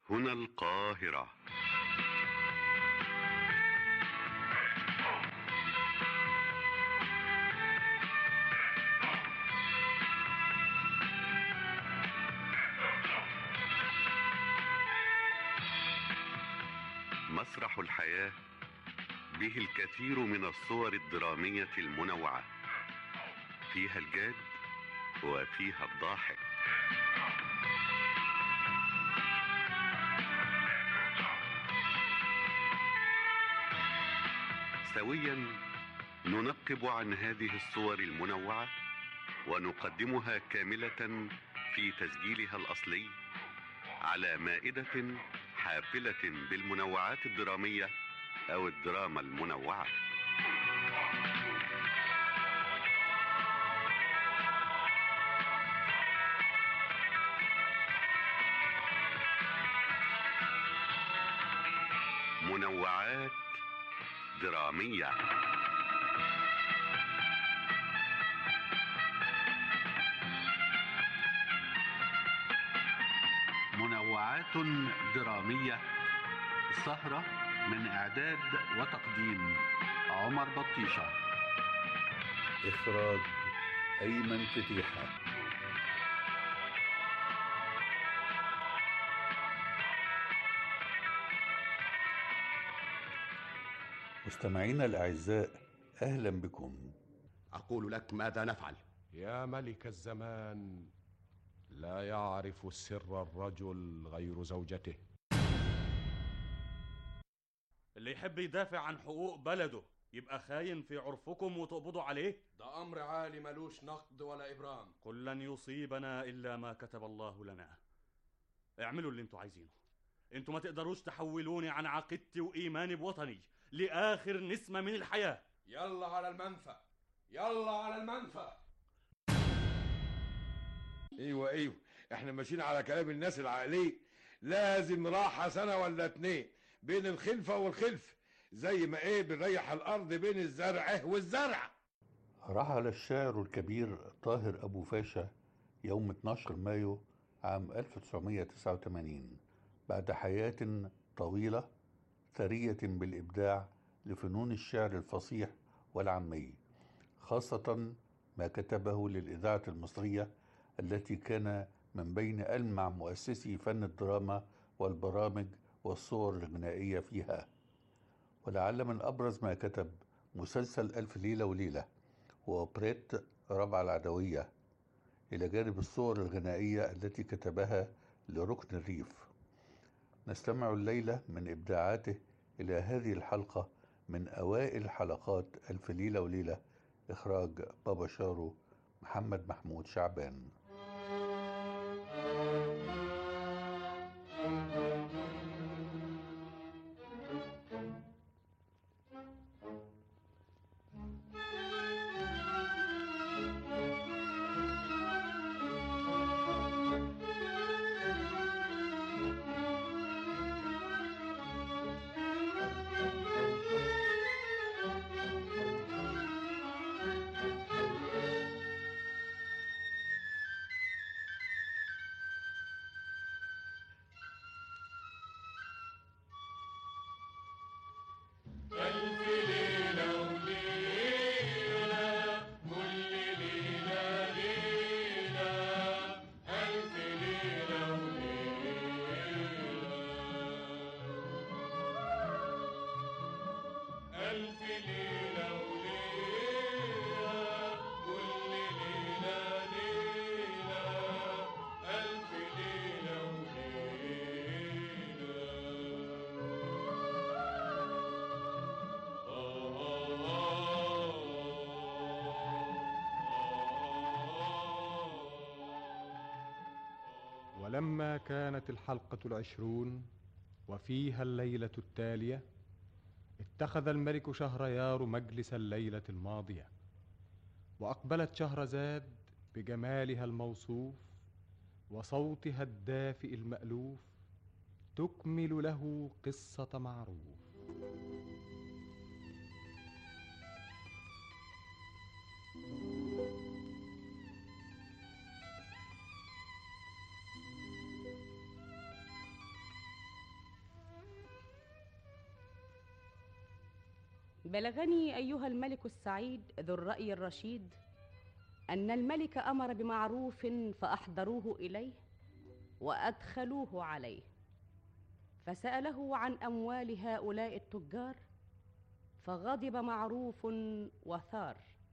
هنا القاهرة مسرح الحياة به الكثير من الصور الدرامية المنوعة فيها الجاد وفيها الضاحك سويا ننقب عن هذه الصور المنوعة ونقدمها كاملة في تسجيلها الأصلي على مائدة حافلة بالمنوعات الدرامية أو الدراما المنوعة منوعات درامية منوعات درامية سهرة من إعداد وتقديم عمر بطيشة إخراج أيمن فتيحة مستمعينا الأعزاء أهلا بكم أقول لك ماذا نفعل يا ملك الزمان لا يعرف سر الرجل غير زوجته اللي يحب يدافع عن حقوق بلده يبقى خاين في عرفكم وتقبضوا عليه ده أمر عالي ملوش نقد ولا إبرام قل لن يصيبنا إلا ما كتب الله لنا اعملوا اللي انتوا عايزينه انتوا ما تقدروش تحولوني عن عقيدتي وإيماني بوطني لآخر نسمة من الحياة يلا على المنفى يلا على المنفى ايوه ايوه احنا ماشيين على كلام الناس العقليه لازم راحه سنه ولا اتنين بين الخلفه والخلف زي ما ايه بنريح الارض بين الزرع والزرع رحل الشاعر الكبير طاهر أبو فاشا يوم 12 مايو عام 1989 بعد حياة طويلة ثرية بالإبداع لفنون الشعر الفصيح والعامي خاصة ما كتبه للإذاعة المصرية التي كان من بين ألمع مؤسسي فن الدراما والبرامج والصور الغنائية فيها ولعل من أبرز ما كتب مسلسل ألف ليلة وليلة وأوبريت ربع العدوية إلى جانب الصور الغنائية التي كتبها لركن الريف نستمع الليلة من إبداعاته إلى هذه الحلقة من أوائل حلقات ألف ليلة وليلة إخراج بابا شارو محمد محمود شعبان ألف ليلة وليلة كل ليلة ليلة ألف ليلة وليلة ألف ليلة وليلة كل ليلة ليلة ألف ليلة وليلة ولما كانت الحلقة العشرون وفيها الليلة التالية اتخذ الملك شهريار مجلس الليلة الماضية وأقبلت شهرزاد بجمالها الموصوف وصوتها الدافئ المألوف تكمل له قصة معروف بلغني ايها الملك السعيد ذو الراي الرشيد ان الملك امر بمعروف فاحضروه اليه وادخلوه عليه فساله عن اموال هؤلاء التجار فغضب معروف وثار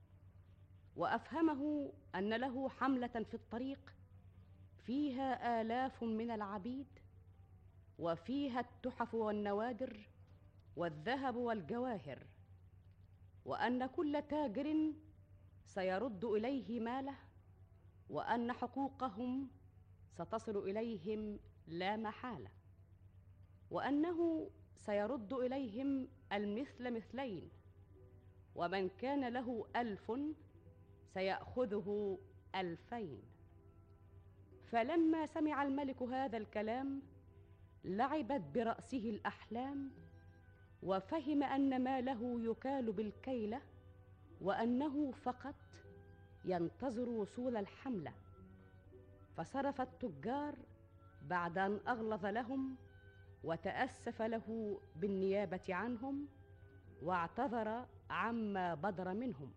وافهمه ان له حمله في الطريق فيها الاف من العبيد وفيها التحف والنوادر والذهب والجواهر وان كل تاجر سيرد اليه ماله وان حقوقهم ستصل اليهم لا محاله وانه سيرد اليهم المثل مثلين ومن كان له الف سياخذه الفين فلما سمع الملك هذا الكلام لعبت براسه الاحلام وفهم ان ماله يكال بالكيله وانه فقط ينتظر وصول الحمله فصرف التجار بعد ان اغلظ لهم وتاسف له بالنيابه عنهم واعتذر عما بدر منهم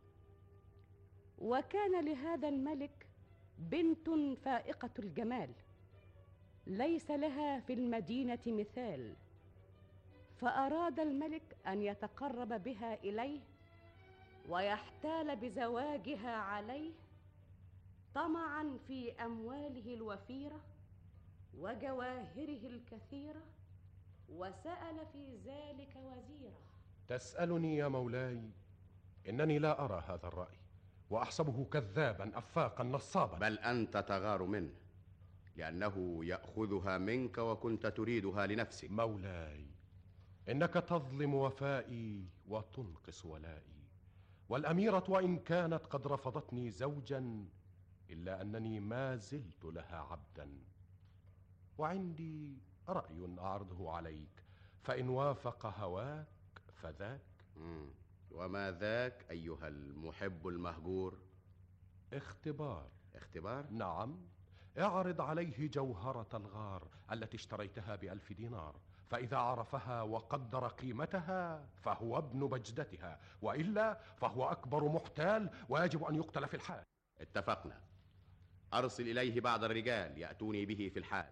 وكان لهذا الملك بنت فائقه الجمال ليس لها في المدينه مثال فاراد الملك ان يتقرب بها اليه ويحتال بزواجها عليه طمعا في امواله الوفيره وجواهره الكثيره وسال في ذلك وزيره تسالني يا مولاي انني لا ارى هذا الراي واحسبه كذابا افاقا نصابا بل أنت تغار منه لأنه يأخذها منك وكنت تريدها لنفسك مولاي انك تظلم وفائي وتنقص ولائي والاميره وان كانت قد رفضتني زوجا الا انني ما زلت لها عبدا وعندي راي اعرضه عليك فان وافق هواك فذاك مم. وما ذاك أيها المحب المهجور اختبار اختبار نعم اعرض عليه جوهرة الغار التي اشتريتها بألف دينار فإذا عرفها وقدر قيمتها فهو ابن بجدتها وإلا فهو أكبر محتال ويجب أن يقتل في الحال اتفقنا أرسل إليه بعض الرجال يأتوني به في الحال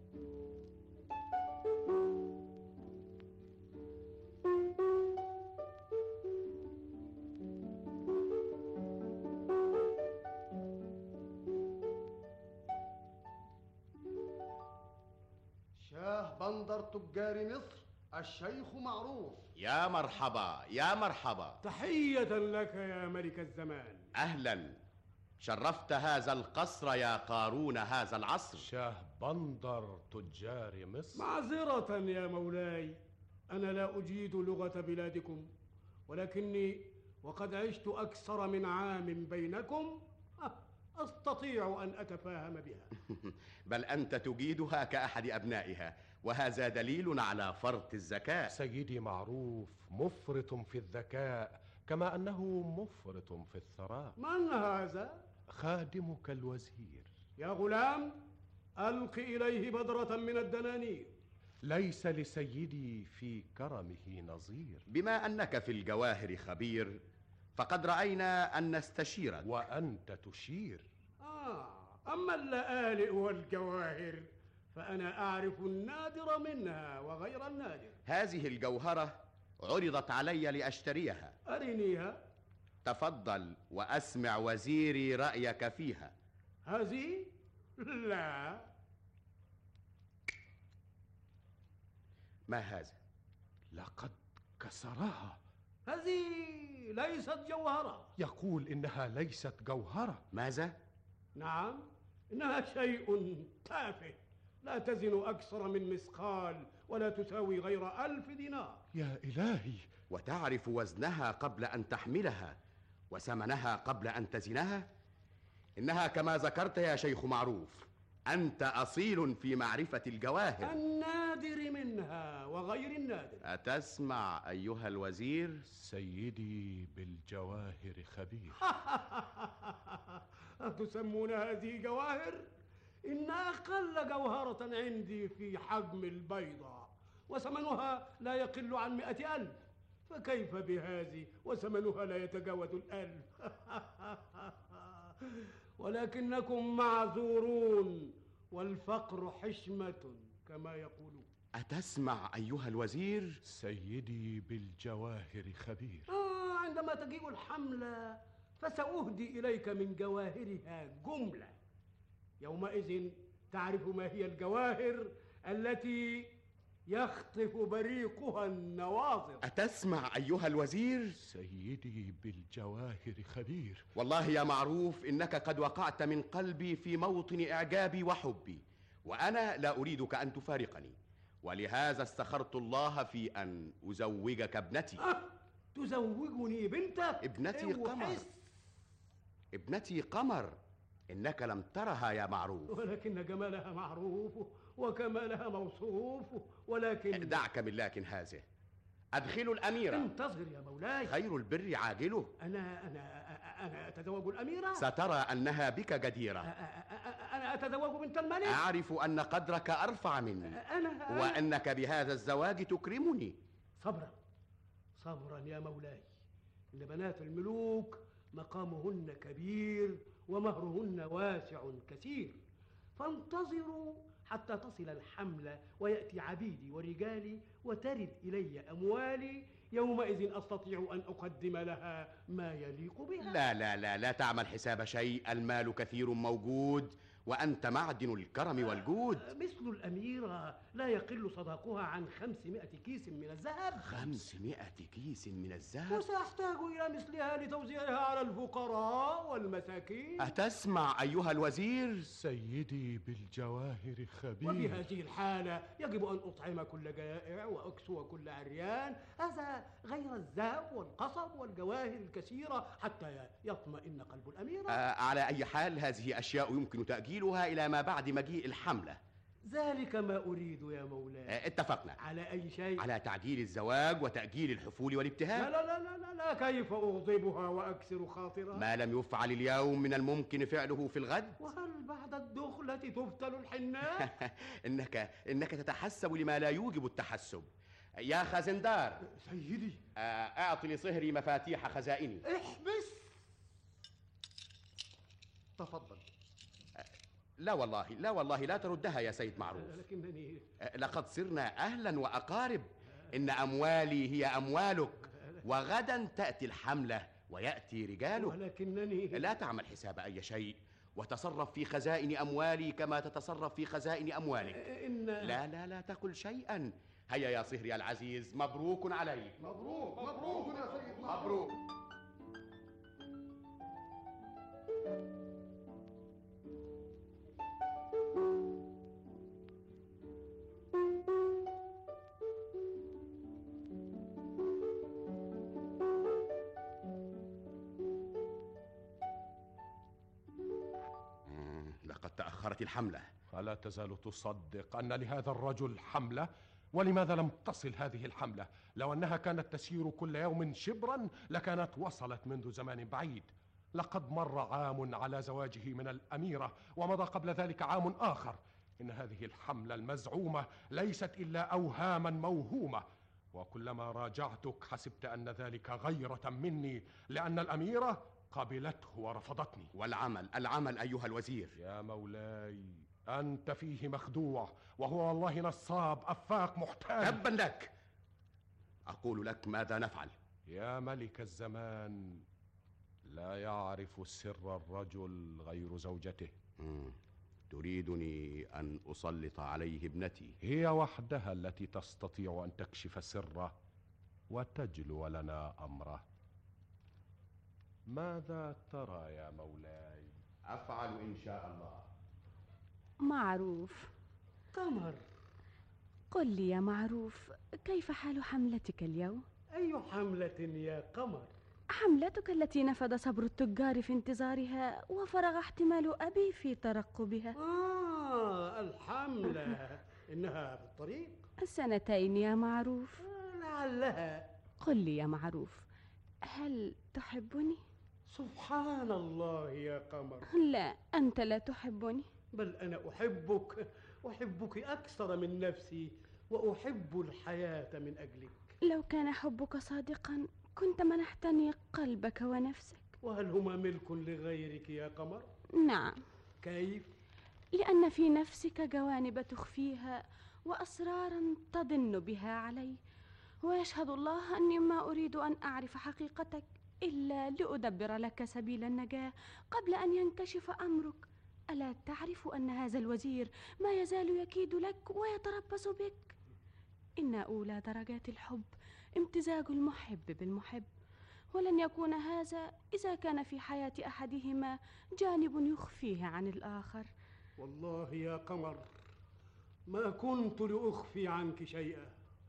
شاه بندر تجار مصر الشيخ معروف يا مرحبا يا مرحبا تحية لك يا ملك الزمان أهلا شرفت هذا القصر يا قارون هذا العصر شاه بندر تجار مصر معذرة يا مولاي أنا لا أجيد لغة بلادكم ولكني وقد عشت أكثر من عام بينكم أستطيع أن أتفاهم بها بل أنت تجيدها كأحد أبنائها وهذا دليل على فرط الذكاء سيدي معروف مفرط في الذكاء كما أنه مفرط في الثراء من هذا؟ خادمك الوزير يا غلام ألق إليه بدرة من الدنانير ليس لسيدي في كرمه نظير بما أنك في الجواهر خبير فقد رأينا أن نستشيرك وأنت تشير آه أما اللآلئ والجواهر فأنا أعرف النادر منها وغير النادر هذه الجوهرة عرضت علي لأشتريها أرنيها تفضل وأسمع وزيري رأيك فيها هذه؟ لا ما هذا؟ لقد كسرها هذه ليست جوهرة يقول إنها ليست جوهرة ماذا؟ نعم إنها شيء تافه لا تزن أكثر من مثقال ولا تساوي غير ألف دينار يا إلهي وتعرف وزنها قبل أن تحملها وثمنها قبل أن تزنها إنها كما ذكرت يا شيخ معروف أنت أصيل في معرفة الجواهر النادر منها وغير النادر أتسمع أيها الوزير سيدي بالجواهر خبير أتسمون هذه جواهر؟ إن أقل جوهرة عندي في حجم البيضة وثمنها لا يقل عن مئة ألف فكيف بهذه وثمنها لا يتجاوز الألف ولكنكم معذورون والفقر حشمة كما يقولون أتسمع أيها الوزير؟ سيدي بالجواهر خبير آه عندما تجيء الحملة فسأهدي إليك من جواهرها جملة يومئذ تعرف ما هي الجواهر التي يخطف بريقها النواظر أتسمع أيها الوزير؟ سيدي بالجواهر خبير والله يا معروف إنك قد وقعت من قلبي في موطن إعجابي وحبي وأنا لا أريدك أن تفارقني ولهذا استخرت الله في أن أزوجك ابنتي أه تزوجني بنتك ابنتي قمر ابنتي قمر إنك لم ترها يا معروف ولكن جمالها معروف وكمالها موصوف ولكن دعك من لكن هذه أدخلوا الأميرة انتظر يا مولاي خير البر عاجله أنا أنا أنا أتزوج الأميرة سترى أنها بك جديرة أنا أتزوج بنت الملك أعرف أن قدرك أرفع مني أنا وأنك بهذا الزواج تكرمني صبرا صبرا يا مولاي إن بنات الملوك مقامهن كبير ومهرهن واسع كثير فانتظروا حتى تصل الحملة ويأتي عبيدي ورجالي وترد إلي أموالي يومئذ أستطيع أن أقدم لها ما يليق بها لا لا لا لا تعمل حساب شيء المال كثير موجود وأنت معدن الكرم والجود مثل الأميرة لا يقل صداقها عن خمسمائة كيس من الذهب خمسمائة كيس من الذهب وسأحتاج إلى مثلها لتوزيعها على الفقراء والمساكين أتسمع أيها الوزير؟ سيدي بالجواهر خبير وبهذه الحالة يجب أن أطعم كل جائع وأكسو كل عريان هذا غير الذهب والقصب والجواهر الكثيرة حتى يطمئن قلب الأميرة آه على أي حال هذه أشياء يمكن تأجيلها إلى ما بعد مجيء الحملة ذلك ما أريد يا مولاي آه اتفقنا على أي شيء على تعجيل الزواج وتأجيل الحفول والابتهال لا لا لا لا, لا, لا كيف أغضبها وأكسر خاطرها ما لم يفعل اليوم من الممكن فعله في الغد وهل بعد الدخلة تفتل الحناء إنك إنك تتحسب لما لا يوجب التحسب يا خزندار سيدي آه أعط لصهري مفاتيح خزائني احبس تفضل لا والله لا والله لا تردها يا سيد معروف لكنني لقد صرنا أهلا وأقارب إن أموالي هي أموالك وغدا تأتي الحملة ويأتي رجالك ولكنني لا تعمل حساب أي شيء وتصرف في خزائن أموالي كما تتصرف في خزائن أموالك إن لا لا لا تقل شيئا هيا يا صهري العزيز مبروك عليك مبروك مبروك يا سيد مبروك لقد تأخرت الحملة ألا تزال تصدق أن لهذا الرجل حملة؟ ولماذا لم تصل هذه الحملة؟ لو أنها كانت تسير كل يوم شبرا لكانت وصلت منذ زمان بعيد لقد مر عام على زواجه من الأميرة ومضى قبل ذلك عام آخر إن هذه الحملة المزعومة ليست إلا أوهاما موهومة وكلما راجعتك حسبت أن ذلك غيرة مني لأن الأميرة قبلته ورفضتني والعمل العمل أيها الوزير يا مولاي أنت فيه مخدوع وهو والله نصاب أفاق محتال تبا لك أقول لك ماذا نفعل يا ملك الزمان لا يعرف سر الرجل غير زوجته مم. تريدني أن أسلط عليه ابنتي هي وحدها التي تستطيع أن تكشف سره وتجلو لنا أمره ماذا ترى يا مولاي أفعل إن شاء الله معروف قمر قل لي يا معروف كيف حال حملتك اليوم أي حملة يا قمر حملتك التي نفد صبر التجار في انتظارها وفرغ احتمال أبي في ترقبها آه الحملة إنها في الطريق سنتين يا معروف لعلها قل لي يا معروف هل تحبني؟ سبحان الله يا قمر لا أنت لا تحبني بل أنا أحبك أحبك أكثر من نفسي وأحب الحياة من أجلك لو كان حبك صادقا كنت منحتني قلبك ونفسك وهل هما ملك لغيرك يا قمر نعم كيف لان في نفسك جوانب تخفيها واسرارا تضن بها علي ويشهد الله اني ما اريد ان اعرف حقيقتك الا لادبر لك سبيل النجاه قبل ان ينكشف امرك الا تعرف ان هذا الوزير ما يزال يكيد لك ويتربص بك ان اولى درجات الحب امتزاج المحب بالمحب ولن يكون هذا اذا كان في حياه احدهما جانب يخفيه عن الاخر والله يا قمر ما كنت لاخفي عنك شيئا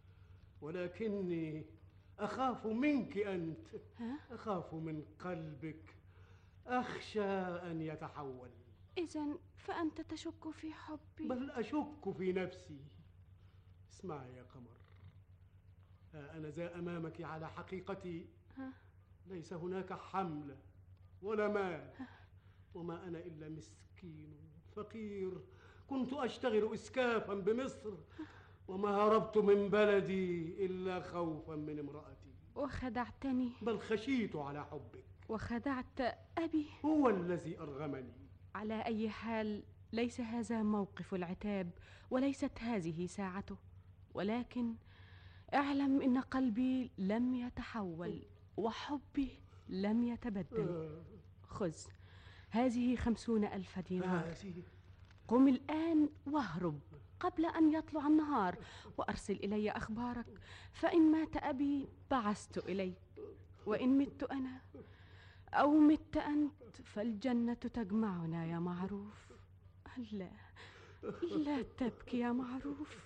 ولكني اخاف منك انت اخاف من قلبك اخشى ان يتحول اذا فانت تشك في حبي بل اشك في نفسي اسمعي يا قمر ها انا ذا امامك على حقيقتي ها؟ ليس هناك حمل ولا مال وما انا الا مسكين فقير كنت اشتغل اسكافا بمصر وما هربت من بلدي الا خوفا من امراتي وخدعتني بل خشيت على حبك وخدعت ابي هو الذي ارغمني على اي حال ليس هذا موقف العتاب وليست هذه ساعته ولكن اعلم ان قلبي لم يتحول وحبي لم يتبدل خذ هذه خمسون الف دينار هذه قم الآن واهرب قبل أن يطلع النهار وأرسل إلي أخبارك فإن مات أبي بعثت إليك وإن مت أنا أو مت أنت فالجنة تجمعنا يا معروف لا لا تبكي يا معروف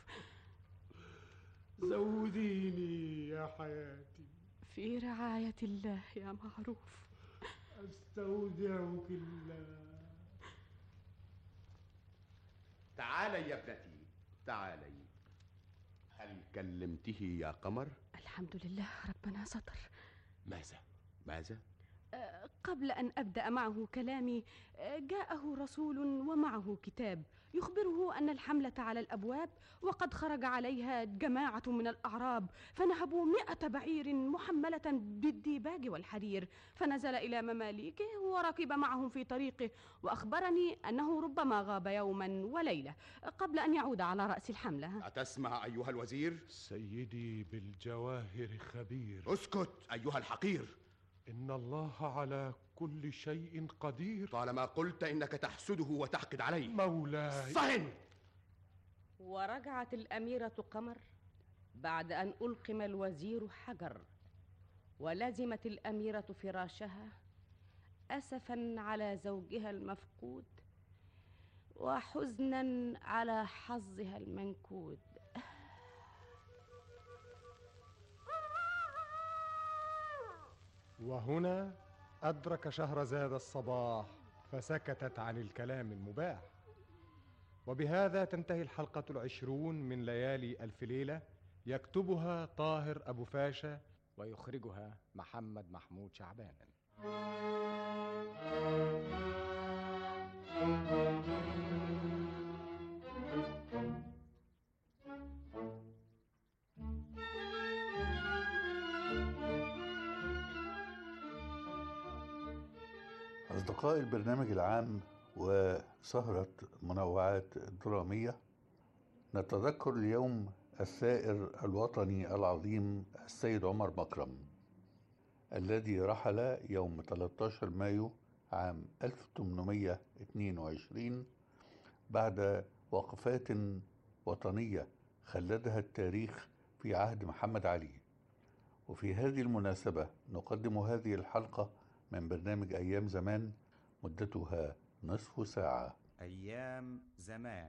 زوديني يا حياتي في رعاية الله يا معروف استودعك الله تعالي يا ابنتي تعالي هل كلمته يا قمر الحمد لله ربنا ستر ماذا ماذا أه، قبل أن أبدأ معه كلامي أه، جاءه رسول ومعه كتاب يخبره أن الحملة على الأبواب وقد خرج عليها جماعة من الأعراب فنهبوا مئة بعير محملة بالديباج والحرير فنزل إلى مماليكه وركب معهم في طريقه وأخبرني أنه ربما غاب يوما وليلة قبل أن يعود على رأس الحملة أتسمع أيها الوزير؟ سيدي بالجواهر خبير اسكت أيها الحقير إن الله على كل شيء قدير طالما قلت إنك تحسده وتحقد عليه مولاي صهن ورجعت الأميرة قمر بعد أن ألقم الوزير حجر ولزمت الأميرة فراشها أسفا على زوجها المفقود وحزنا على حظها المنكود وهنا أدرك شهرزاد الصباح فسكتت عن الكلام المباح وبهذا تنتهي الحلقة العشرون من ليالي ألف ليلة يكتبها طاهر أبو فاشا ويخرجها محمد محمود شعبان أصدقاء البرنامج العام وسهرة منوعات درامية نتذكر اليوم الثائر الوطني العظيم السيد عمر مكرم الذي رحل يوم 13 مايو عام 1822 بعد وقفات وطنية خلدها التاريخ في عهد محمد علي وفي هذه المناسبة نقدم هذه الحلقة من برنامج أيام زمان مدتها نصف ساعة أيام زمان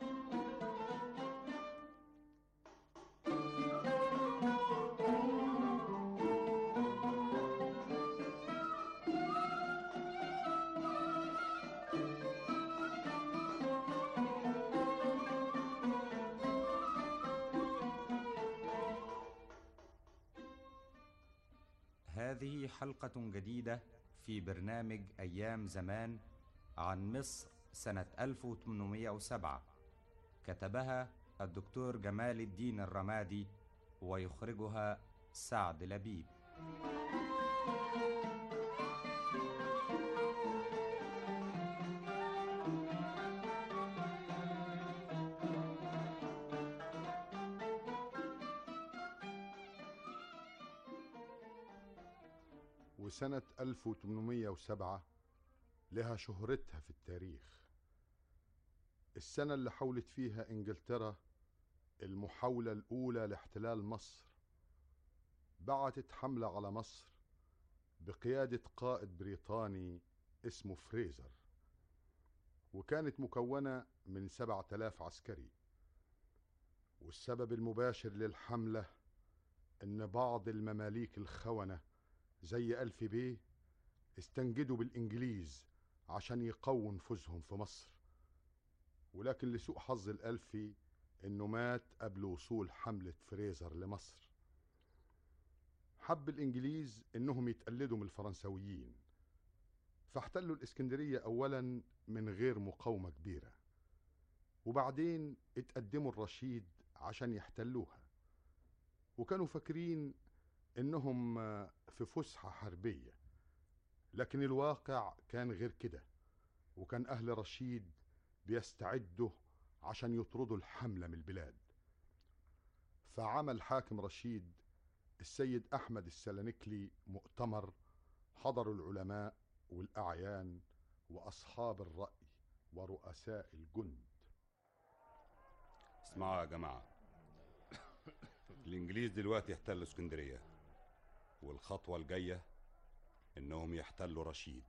هذه حلقة جديدة في برنامج أيام زمان عن مصر سنة 1807 كتبها الدكتور جمال الدين الرمادي ويخرجها سعد لبيب وسنة 1807 لها شهرتها في التاريخ السنة اللي حاولت فيها إنجلترا المحاولة الأولى لاحتلال مصر بعتت حملة على مصر بقيادة قائد بريطاني اسمه فريزر وكانت مكونة من سبعة آلاف عسكري والسبب المباشر للحملة إن بعض المماليك الخونة زي ألف بيه استنجدوا بالإنجليز عشان يقووا نفوذهم في مصر ولكن لسوء حظ الألفي إنه مات قبل وصول حملة فريزر لمصر حب الإنجليز إنهم يتقلدوا من الفرنسويين فاحتلوا الإسكندرية أولا من غير مقاومة كبيرة وبعدين اتقدموا الرشيد عشان يحتلوها وكانوا فاكرين إنهم في فسحة حربية لكن الواقع كان غير كده وكان أهل رشيد بيستعدوا عشان يطردوا الحملة من البلاد فعمل حاكم رشيد السيد أحمد السلنكلي مؤتمر حضروا العلماء والأعيان وأصحاب الرأي ورؤساء الجند اسمعوا يا جماعة الإنجليز دلوقتي يحتلوا اسكندرية والخطوة الجاية إنهم يحتلوا رشيد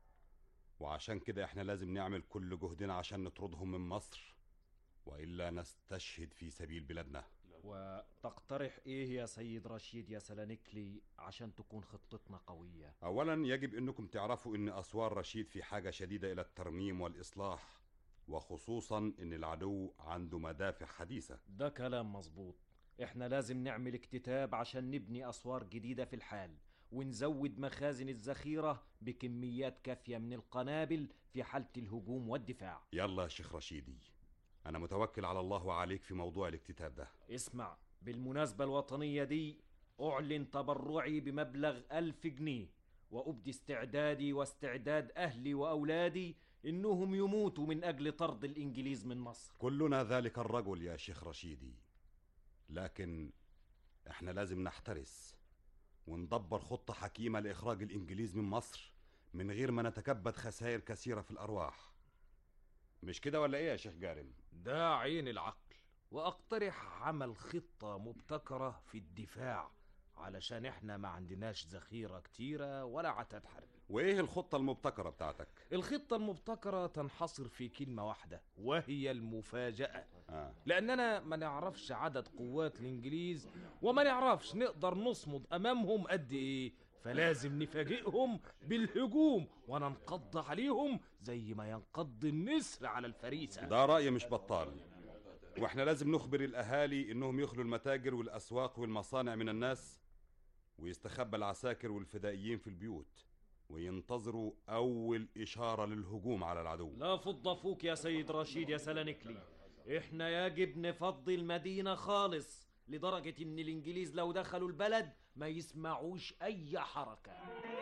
وعشان كده إحنا لازم نعمل كل جهدنا عشان نطردهم من مصر وإلا نستشهد في سبيل بلادنا وتقترح ايه يا سيد رشيد يا سلانكلي عشان تكون خطتنا قوية أولا يجب أنكم تعرفوا أن أسوار رشيد في حاجة شديدة إلى الترميم والإصلاح وخصوصا أن العدو عنده مدافع حديثة ده كلام مظبوط احنا لازم نعمل اكتتاب عشان نبني اسوار جديدة في الحال ونزود مخازن الذخيرة بكميات كافية من القنابل في حالة الهجوم والدفاع يلا يا شيخ رشيدي أنا متوكل على الله وعليك في موضوع الاكتتاب ده اسمع بالمناسبة الوطنية دي أعلن تبرعي بمبلغ ألف جنيه وأبدي استعدادي واستعداد أهلي وأولادي إنهم يموتوا من أجل طرد الإنجليز من مصر كلنا ذلك الرجل يا شيخ رشيدي لكن احنا لازم نحترس وندبر خطة حكيمة لإخراج الإنجليز من مصر من غير ما نتكبد خسائر كثيرة في الأرواح مش كده ولا إيه يا شيخ جارم؟ ده عين العقل واقترح عمل خطة مبتكرة في الدفاع علشان احنا ما عندناش ذخيرة كتيرة ولا عتاد حربي وإيه الخطة المبتكرة بتاعتك؟ الخطة المبتكرة تنحصر في كلمة واحدة وهي المفاجأة آه. لأننا ما نعرفش عدد قوات الإنجليز وما نعرفش نقدر نصمد أمامهم قد إيه فلازم نفاجئهم بالهجوم وننقض عليهم زي ما ينقض النسر على الفريسة ده رأي مش بطال واحنا لازم نخبر الأهالي إنهم يخلوا المتاجر والأسواق والمصانع من الناس ويستخبى العساكر والفدائيين في البيوت وينتظروا أول إشارة للهجوم على العدو لا فض فوك يا سيد رشيد يا سلانكلي احنا يجب نفضي المدينة خالص لدرجة ان الانجليز لو دخلوا البلد ما يسمعوش اي حركة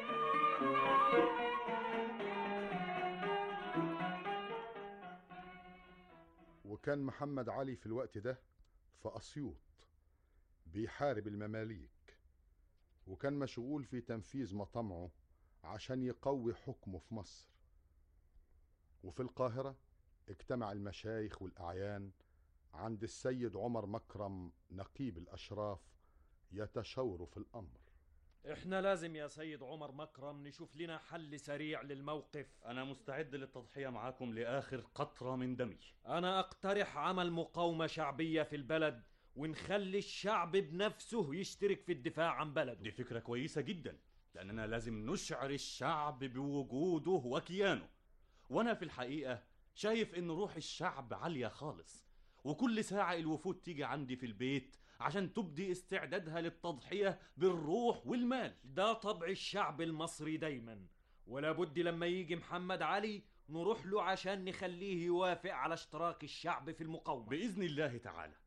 وكان محمد علي في الوقت ده في أسيوط بيحارب المماليك وكان مشغول في تنفيذ مطامعه عشان يقوي حكمه في مصر وفي القاهرة اجتمع المشايخ والأعيان عند السيد عمر مكرم نقيب الأشراف يتشاوروا في الأمر احنا لازم يا سيد عمر مكرم نشوف لنا حل سريع للموقف أنا مستعد للتضحية معاكم لآخر قطرة من دمي انا اقترح عمل مقاومة شعبية في البلد ونخلي الشعب بنفسه يشترك في الدفاع عن بلده دي فكرة كويسة جدا لأننا لازم نشعر الشعب بوجوده وكيانه وأنا في الحقيقة شايف إن روح الشعب عالية خالص وكل ساعة الوفود تيجي عندي في البيت عشان تبدي استعدادها للتضحية بالروح والمال ده طبع الشعب المصري دايما ولا بد لما يجي محمد علي نروح له عشان نخليه يوافق على اشتراك الشعب في المقاومة بإذن الله تعالى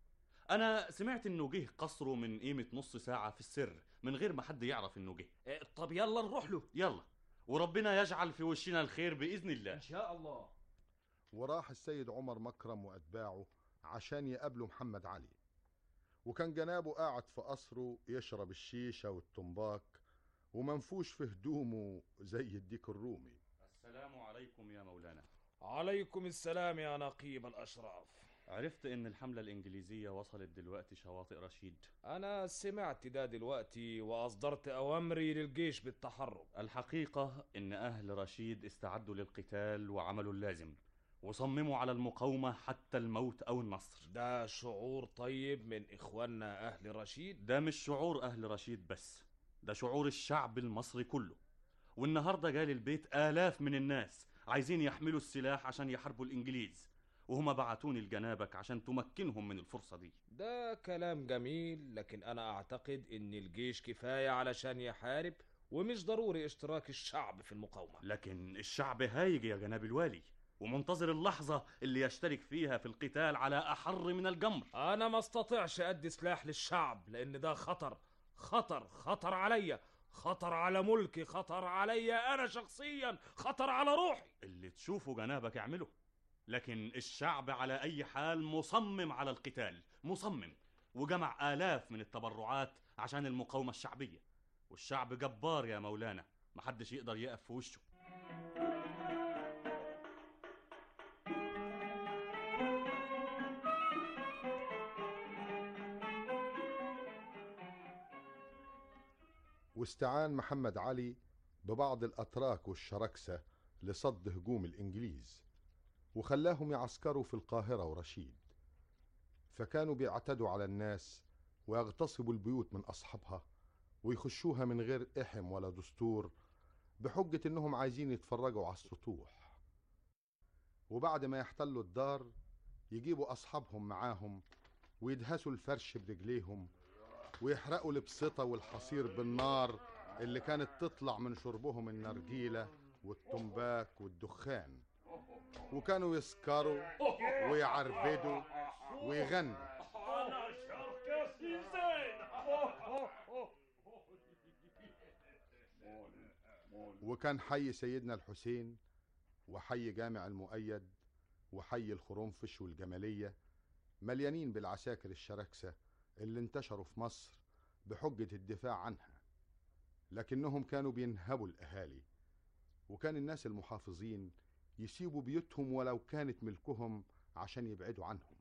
انا سمعت انه جه قصره من قيمه نص ساعه في السر من غير ما حد يعرف انه جه طب يلا نروح له يلا وربنا يجعل في وشنا الخير باذن الله ان شاء الله وراح السيد عمر مكرم وأتباعه عشان يقابلوا محمد علي وكان جنابه قاعد في قصره يشرب الشيشة والتنباك ومنفوش في هدومه زي الديك الرومي السلام عليكم يا مولانا عليكم السلام يا نقيب الأشراف عرفت ان الحمله الانجليزيه وصلت دلوقتي شواطئ رشيد أنا سمعت ده دلوقتي وأصدرت أوامري للجيش بالتحرك الحقيقه ان اهل رشيد استعدوا للقتال وعملوا اللازم وصمموا على المقاومه حتى الموت او النصر ده شعور طيب من إخواننا أهل رشيد ده مش شعور اهل رشيد بس ده شعور الشعب المصري كله والنهارده جالي البيت آلاف من الناس عايزين يحملوا السلاح عشان يحاربوا الإنجليز وهما بعتوني لجنابك عشان تمكنهم من الفرصة دي ده كلام جميل لكن أنا أعتقد إن الجيش كفاية علشان يحارب ومش ضروري اشتراك الشعب في المقاومة لكن الشعب هايج يا جناب الوالي ومنتظر اللحظة اللي يشترك فيها في القتال على أحر من الجمر أنا ما استطيعش أدي سلاح للشعب لأن ده خطر خطر خطر عليا خطر على ملكي خطر عليا أنا شخصيا خطر على روحي اللي تشوفه جنابك اعمله لكن الشعب على أي حال مصمم على القتال مصمم وجمع آلاف من التبرعات عشان المقاومة الشعبية والشعب جبار يا مولانا محدش يقدر يقف في وشه واستعان محمد علي ببعض الأتراك والشركسة لصد هجوم الإنجليز وخلاهم يعسكروا في القاهرة ورشيد فكانوا بيعتدوا على الناس ويغتصبوا البيوت من أصحابها ويخشوها من غير إحم ولا دستور بحجة إنهم عايزين يتفرجوا على السطوح وبعد ما يحتلوا الدار يجيبوا أصحابهم معاهم ويدهسوا الفرش برجليهم ويحرقوا البسطة والحصير بالنار اللي كانت تطلع من شربهم النرجيلة والتنباك والدخان وكانوا يسكروا ويعربدوا ويغنوا أنا شركسي زين وكان حي سيدنا الحسين وحي جامع المؤيد وحي الخرنفش والجمالية مليانين بالعساكر الشركسة اللي انتشروا في مصر بحجة الدفاع عنها لكنهم كانوا بينهبوا الأهالي وكان الناس المحافظين يسيبوا بيوتهم ولو كانت ملكهم عشان يبعدوا عنهم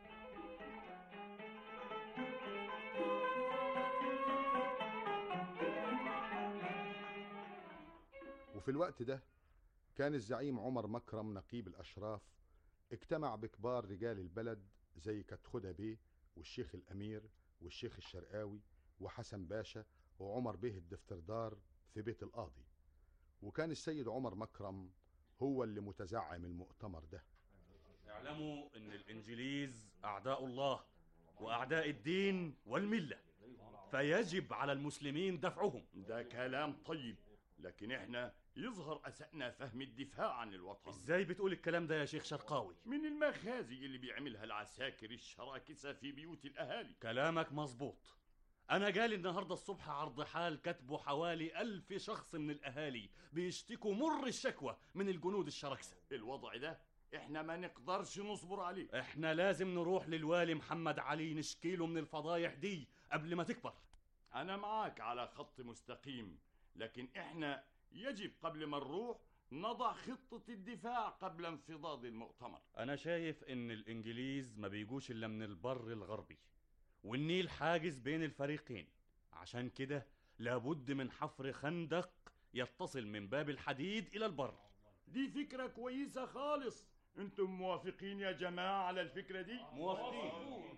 وفي الوقت ده كان الزعيم عمر مكرم نقيب الأشراف اجتمع بكبار رجال البلد زي كتخدة بيه والشيخ الأمير والشيخ الشرقاوي وحسن باشا وعمر بيه الدفتردار في بيت القاضي وكان السيد عمر مكرم هو اللي متزعم المؤتمر ده اعلموا ان الانجليز اعداء الله واعداء الدين والمله فيجب على المسلمين دفعهم ده كلام طيب لكن احنا يظهر اسأنا فهم الدفاع عن الوطن ازاي بتقول الكلام ده يا شيخ شرقاوي من المخازي اللي بيعملها العساكر الشراكسة في بيوت الأهالي كلامك مظبوط انا جالي النهارده الصبح عرض حال كاتبه حوالي ألف شخص من الاهالي بيشتكوا مر الشكوى من الجنود الشركسه الوضع ده احنا ما نقدرش نصبر عليه احنا لازم نروح للوالي محمد علي نشكيله من الفضايح دي قبل ما تكبر انا معاك على خط مستقيم لكن احنا يجب قبل ما نروح نضع خطة الدفاع قبل انفضاض المؤتمر انا شايف ان الانجليز ما بيجوش الا من البر الغربي والنيل حاجز بين الفريقين عشان كده لابد من حفر خندق يتصل من باب الحديد الى البر دي فكرة كويسة خالص انتم موافقين يا جماعة على الفكرة دي موافقين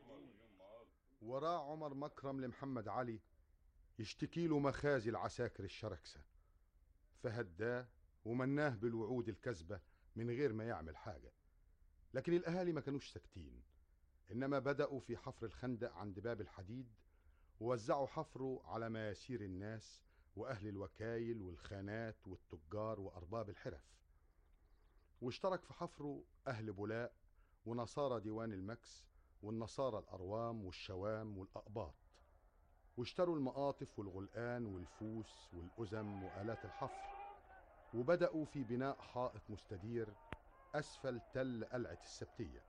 وراه عمر مكرم لمحمد علي يشتكي له مخازي العساكر الشركسة فهداه ومناه بالوعود الكذبة من غير ما يعمل حاجة لكن الأهالي ما كانوش ساكتين إنما بدأوا في حفر الخندق عند باب الحديد ووزعوا حفره على مياسير الناس وأهل الوكايل والخانات والتجار وأرباب الحرف واشترك في حفره أهل بولاء ونصارى ديوان المكس والنصارى الأروام والشوام والأقباط واشتروا المقاطف والغلقان والفوس والأزم وآلات الحفر وبدأوا في بناء حائط مستدير أسفل تل قلعة السبتية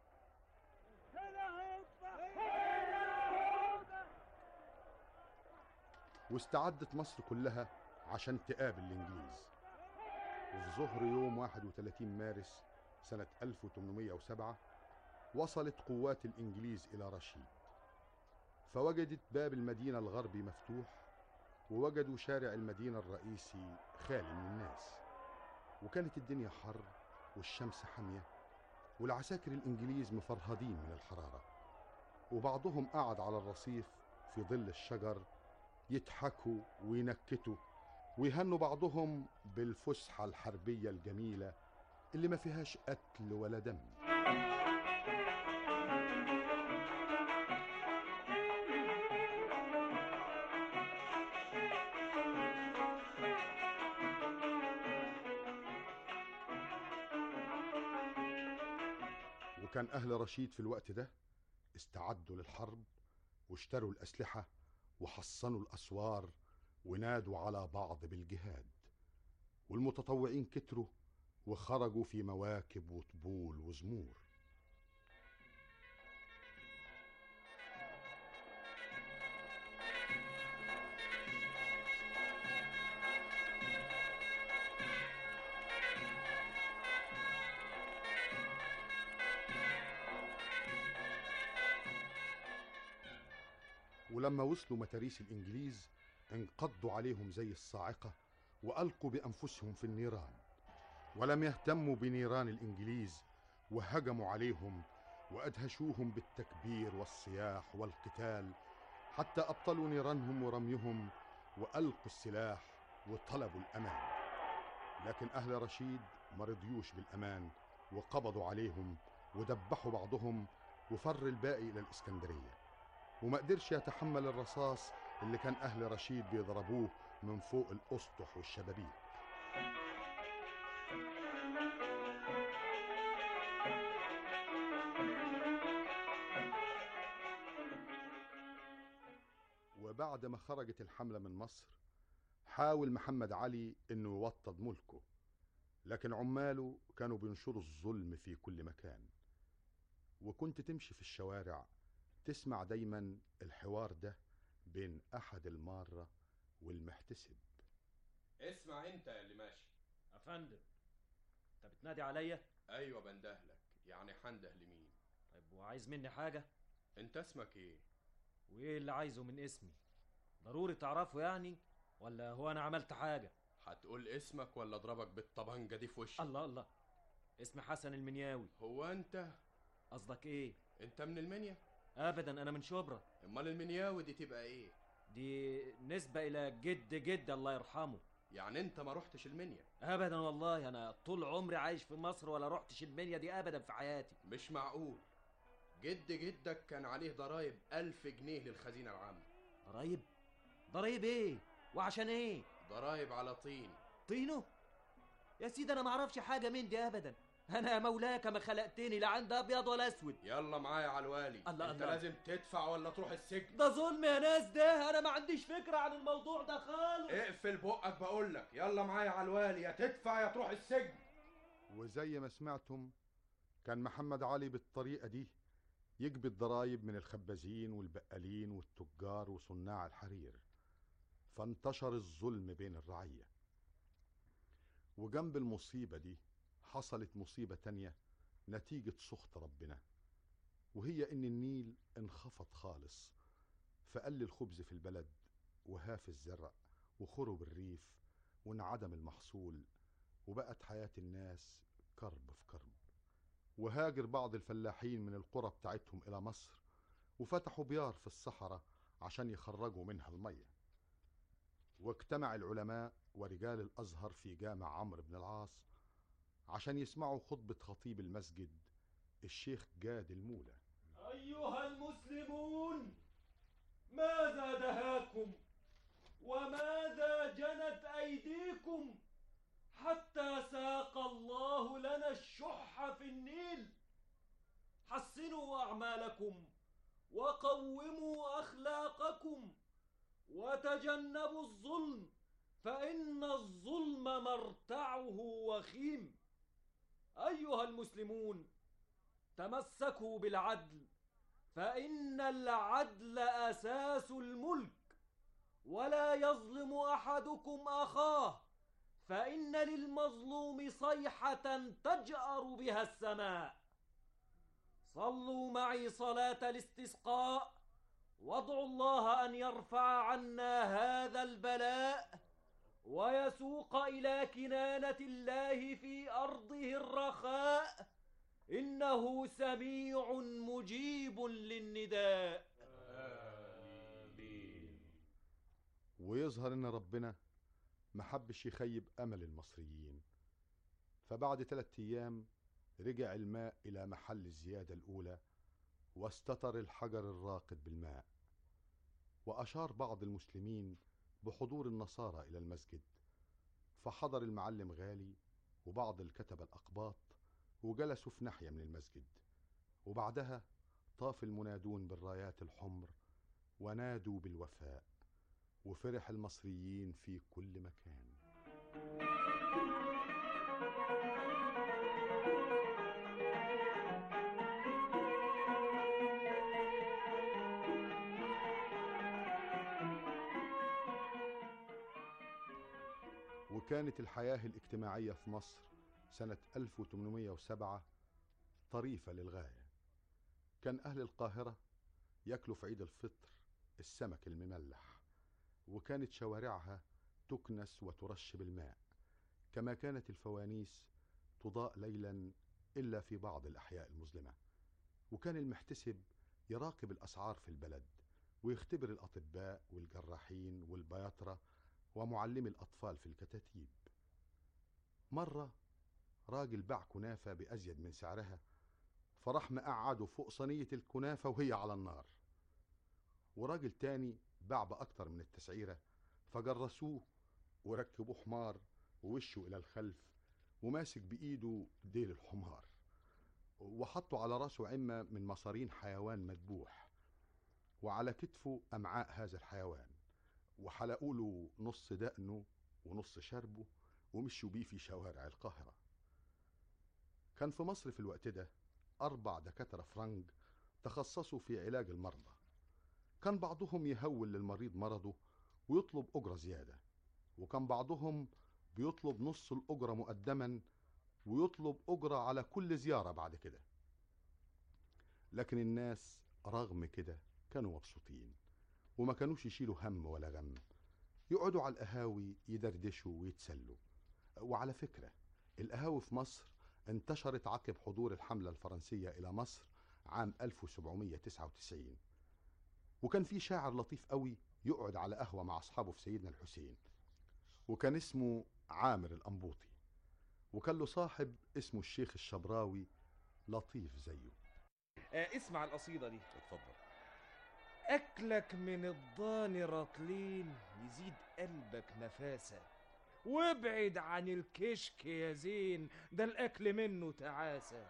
واستعدت مصر كلها عشان تقابل الإنجليز وفي ظهر يوم 31 مارس سنة 1807 وصلت قوات الإنجليز إلى رشيد فوجدت باب المدينة الغربي مفتوح ووجدوا شارع المدينة الرئيسي خالي من الناس وكانت الدنيا حر والشمس حامية والعساكر الإنجليز مفرهدين من الحرارة وبعضهم قعد على الرصيف في ظل الشجر يضحكوا وينكتوا ويهنوا بعضهم بالفسحة الحربية الجميلة اللي ما فيهاش قتل ولا دم وكان أهل رشيد في الوقت ده استعدوا للحرب واشتروا الأسلحة وحصنوا الأسوار ونادوا على بعض بالجهاد والمتطوعين كتروا وخرجوا في مواكب وطبول وزمور ولما وصلوا متاريس الإنجليز انقضوا عليهم زي الصاعقة وألقوا بأنفسهم في النيران ولم يهتموا بنيران الإنجليز وهجموا عليهم وأدهشوهم بالتكبير والصياح والقتال حتى أبطلوا نيرانهم ورميهم وألقوا السلاح وطلبوا الأمان لكن أهل رشيد ما رضيوش بالأمان وقبضوا عليهم ودبحوا بعضهم وفر الباقي إلى الإسكندرية وما قدرش يتحمل الرصاص اللي كان أهل رشيد بيضربوه من فوق الأسطح والشبابيك وبعد ما خرجت الحملة من مصر حاول محمد علي انه يوطد ملكه لكن عماله كانوا بينشروا الظلم في كل مكان وكنت تمشي في الشوارع تسمع دايما الحوار ده بين احد المارة والمحتسب اسمع انت يا اللي ماشي افندم انت بتنادي عليا ايوه بندهلك يعني حنده لمين طيب وعايز مني حاجة انت اسمك ايه وايه اللي عايزه من اسمي ضروري تعرفه يعني ولا هو انا عملت حاجة هتقول اسمك ولا اضربك بالطبنجة دي في وشك الله الله اسمي حسن المنياوي هو انت قصدك ايه انت من المنيا ابدا انا من شبرا امال المنياوي دي تبقى ايه دي نسبة الى جد جد الله يرحمه يعني انت ما رحتش المنيا ابدا والله انا طول عمري عايش في مصر ولا رحتش المنيا دي ابدا في حياتي مش معقول جد جدك كان عليه ضرايب ألف جنيه للخزينة العامة ضرايب ضرايب ايه وعشان ايه ضرايب على طين طينه يا سيدي انا ما اعرفش حاجه من دي ابدا انا يا مولاك ما خلقتني لا عند ابيض ولا اسود يلا معايا على الوالي الله انت الله. لازم تدفع ولا تروح السجن ده ظلم يا ناس ده انا ما عنديش فكره عن الموضوع ده خالص اقفل بقك بقول لك يلا معايا على الوالي يا تدفع يا تروح السجن وزي ما سمعتم كان محمد علي بالطريقة دي يجبي الضرايب من الخبازين والبقالين والتجار وصناع الحرير فانتشر الظلم بين الرعية وجنب المصيبة دي حصلت مصيبة تانية نتيجة سخط ربنا وهي إن النيل انخفض خالص فقل الخبز في البلد وهاف الزرع وخرب الريف وانعدم المحصول وبقت حياة الناس كرب في كرب وهاجر بعض الفلاحين من القرى بتاعتهم إلى مصر وفتحوا بيار في الصحراء عشان يخرجوا منها المية واجتمع العلماء ورجال الأزهر في جامع عمرو بن العاص عشان يسمعوا خطبة خطيب المسجد الشيخ جاد المولى أيها المسلمون ماذا دهاكم وماذا جنت أيديكم حتى ساق الله لنا الشح في النيل حسنوا أعمالكم وقوموا اخلاقكم وتجنبوا الظلم فان الظلم مرتعه وخيم ايها المسلمون تمسكوا بالعدل فان العدل اساس الملك ولا يظلم احدكم اخاه فان للمظلوم صيحه تجار بها السماء صلوا معي صلاه الاستسقاء وادعوا الله ان يرفع عنا هذا البلاء ويسوق الى كنانه الله في ارضه الرخاء انه سميع مجيب للنداء ويظهر ان ربنا محبش يخيب امل المصريين فبعد ثلاثة ايام رجع الماء الى محل الزيادة الاولى واستتر الحجر الراقد بالماء واشار بعض المسلمين بحضور النصارى الى المسجد فحضر المعلم غالي وبعض الكتبة الاقباط وجلسوا في ناحية من المسجد وبعدها طاف المنادون بالرايات الحمر ونادوا بالوفاء وفرح المصريين في كل مكان وكانت الحياة الاجتماعية في مصر سنة 1807 طريفة للغاية كان أهل القاهرة ياكلوا في عيد الفطر السمك المملح وكانت شوارعها تكنس وترش بالماء كما كانت الفوانيس تضاء ليلا الا في بعض الاحياء المظلمه وكان المحتسب يراقب الاسعار في البلد ويختبر الاطباء والجراحين والبياطره ومعلمي الاطفال في الكتاتيب مره راجل باع كنافه بازيد من سعرها فراح مقعده فوق صينيه الكنافه وهي على النار وراجل تاني باع بأكتر من التسعيرة فجرسوه وركبوه حمار ووشه إلى الخلف وماسك بإيده ديل الحمار وحطوا على راسه عمة من مصارين حيوان مذبوح وعلى كتفه أمعاء هذا الحيوان وحلقوا له نص دقنه ونص شربه ومشوا بيه في شوارع القاهرة كان في مصر في الوقت ده أربع دكاترة فرنج تخصصوا في علاج المرضى كان بعضهم يهول للمريض مرضه ويطلب أجرة زيادة وكان بعضهم بيطلب نص الأجرة مقدما ويطلب أجرة على كل زيارة بعد كده لكن الناس رغم كده كانوا مبسوطين وما كانوش يشيلوا هم ولا غم يقعدوا على القهاوي يدردشوا ويتسلوا وعلى فكرة القهاوي في مصر انتشرت عقب حضور الحملة الفرنسية إلى مصر عام 1799 وكان في شاعر لطيف قوي يقعد على قهوة مع أصحابه في سيدنا الحسين وكان اسمه عامر الأنبوطي وكان له صاحب اسمه الشيخ الشبراوي لطيف زيه آه اسمع القصيدة دي اتفضل أكلك من الضان رطلين يزيد قلبك نفاسة وابعد عن الكشك يا زين ده الأكل منه تعاسة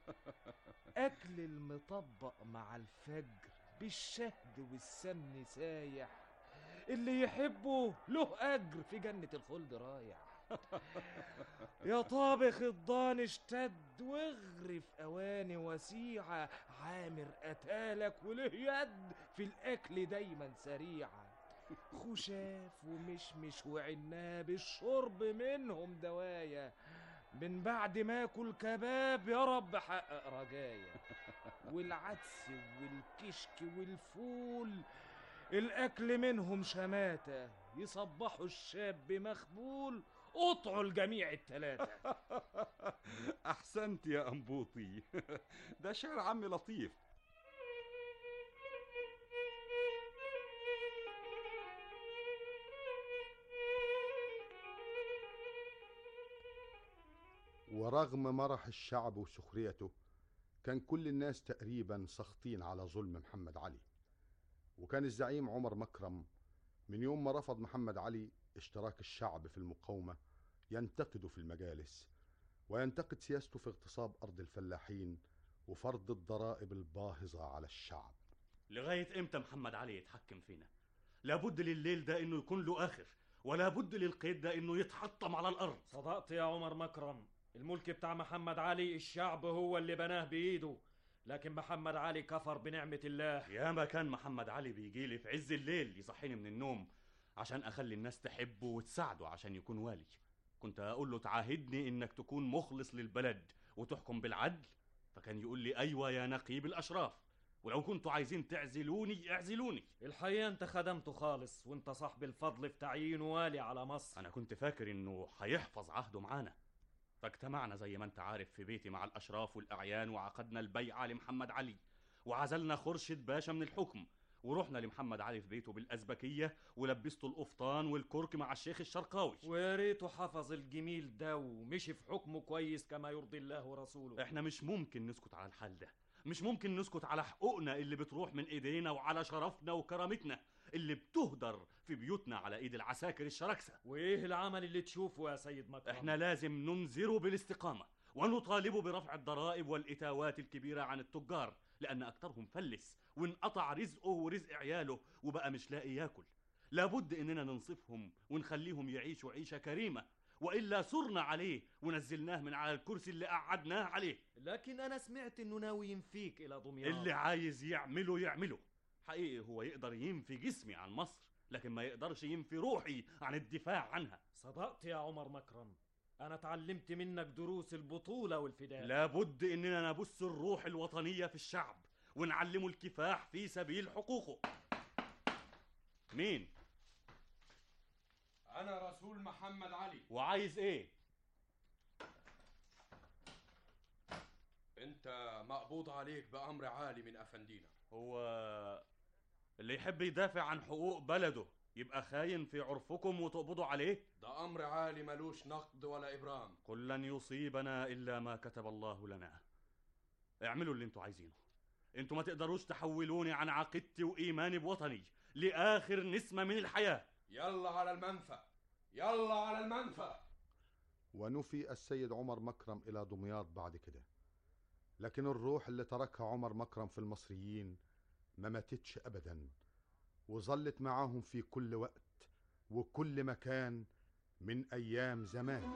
أكل المطبق مع الفجر بالشهد والسمن سايح اللي يحبه له أجر في جنة الخلد رايح يا طابخ الضان اشتد واغرف أواني وسيعة عامر قتالك وله يد في الأكل دايما سريعة خشاف ومشمش وعناب الشرب منهم دوايا من بعد ما اكل كباب يا رب حقق رجايا والعدس والكشك والفول الاكل منهم شماتة يصبحوا الشاب مخبول قطعوا الجميع التلاتة احسنت يا انبوطي ده شعر عم لطيف ورغم مرح الشعب وسخريته كان كل الناس تقريبا سخطين على ظلم محمد علي وكان الزعيم عمر مكرم من يوم ما رفض محمد علي اشتراك الشعب في المقاومة ينتقده في المجالس وينتقد سياسته في اغتصاب أرض الفلاحين وفرض الضرائب الباهظة على الشعب لغاية امتى محمد علي يتحكم فينا لابد لليل ده انه يكون له اخر ولا بد للقيد ده انه يتحطم على الارض صدقت يا عمر مكرم الملك بتاع محمد علي الشعب هو اللي بناه بايده لكن محمد علي كفر بنعمة الله يا ما كان محمد علي بيجي لي في عز الليل يصحيني من النوم عشان اخلي الناس تحبه وتساعده عشان يكون والي كنت اقول له تعاهدني انك تكون مخلص للبلد وتحكم بالعدل فكان يقول لي ايوه يا نقيب الاشراف ولو كنتوا عايزين تعزلوني اعزلوني الحقيقة انت خدمته خالص وانت صاحب الفضل في تعيينه والي على مصر انا كنت فاكر انه هيحفظ عهده معانا فاجتمعنا زي ما انت عارف في بيتي مع الاشراف والاعيان وعقدنا البيعه لمحمد علي وعزلنا خرشد باشا من الحكم ورحنا لمحمد علي في بيته بالازبكيه ولبسته القفطان والكرك مع الشيخ الشرقاوي ويا ريته حفظ الجميل ده ومشي في حكمه كويس كما يرضي الله ورسوله احنا مش ممكن نسكت على الحال ده مش ممكن نسكت على حقوقنا اللي بتروح من ايدينا وعلى شرفنا وكرامتنا اللي بتهدر في بيوتنا على ايد العساكر الشراكسه وايه العمل اللي تشوفه يا سيد مكرم احنا لازم ننذره بالاستقامه ونطالبه برفع الضرائب والاتاوات الكبيره عن التجار لان اكترهم فلس وانقطع رزقه ورزق عياله وبقى مش لاقي ياكل لابد اننا ننصفهم ونخليهم يعيشوا عيشه كريمه والا صرنا عليه ونزلناه من على الكرسي اللي قعدناه عليه لكن انا سمعت انه ناوي ينفيك الى دمياط اللي عايز يعمله يعمله حقيقي هو يقدر ينفي جسمي عن مصر لكن ما يقدرش ينفي روحي عن الدفاع عنها صدقت يا عمر مكرم انا اتعلمت منك دروس البطولة والفداء لابد اننا نبث الروح الوطنية في الشعب ونعلمه الكفاح في سبيل حقوقه مين انا رسول محمد علي وعايز ايه انت مقبوض عليك بامر عالي من افندينا هو اللي يحب يدافع عن حقوق بلده يبقى خاين في عرفكم وتقبضوا عليه ده امر عالي ملوش نقد ولا ابرام قل لن يصيبنا الا ما كتب الله لنا اعملوا اللي انتوا عايزينه انتوا ما تقدروش تحولوني عن عقيدتي وايماني بوطني لاخر نسمه من الحياه يلا على المنفى يلا على المنفى ونفي السيد عمر مكرم إلى دمياط بعد كده لكن الروح اللي تركها عمر مكرم في المصريين ما ماتتش أبدا وظلت معاهم في كل وقت وكل مكان من أيام زمان